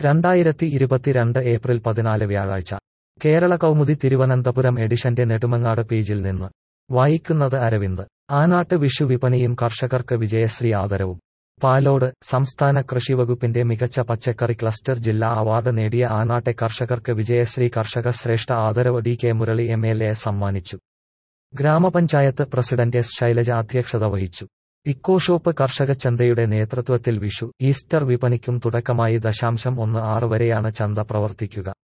രണ്ടായിരത്തി ഇരുപത്തിരണ്ട് ഏപ്രിൽ പതിനാല് വ്യാഴാഴ്ച കേരള കൗമുദി തിരുവനന്തപുരം എഡിഷന്റെ നെടുമങ്ങാട് പേജിൽ നിന്ന് വായിക്കുന്നത് അരവിന്ദ് ആനാട്ട് വിഷു വിപണിയും കർഷകർക്ക് വിജയശ്രീ ആദരവും പാലോട് സംസ്ഥാന കൃഷിവകുപ്പിന്റെ മികച്ച പച്ചക്കറി ക്ലസ്റ്റർ ജില്ലാ അവാർഡ് നേടിയ ആനാട്ടെ കർഷകർക്ക് വിജയശ്രീ കർഷക ശ്രേഷ്ഠ ആദരവ് D K Murali M L A സമ്മാനിച്ചു ഗ്രാമപഞ്ചായത്ത് പ്രസിഡന്റ് എസ് ശൈലജ അധ്യക്ഷത വഹിച്ചു ഇക്കോഷോപ്പ് കർഷക ചന്തയുടെ നേതൃത്വത്തിൽ വിഷു ഈസ്റ്റർ വിപണിക്കും തുടക്കമായി ദശാംശം ഒന്ന് ആറ് വരെയാണ് ചന്ത പ്രവർത്തിക്കുക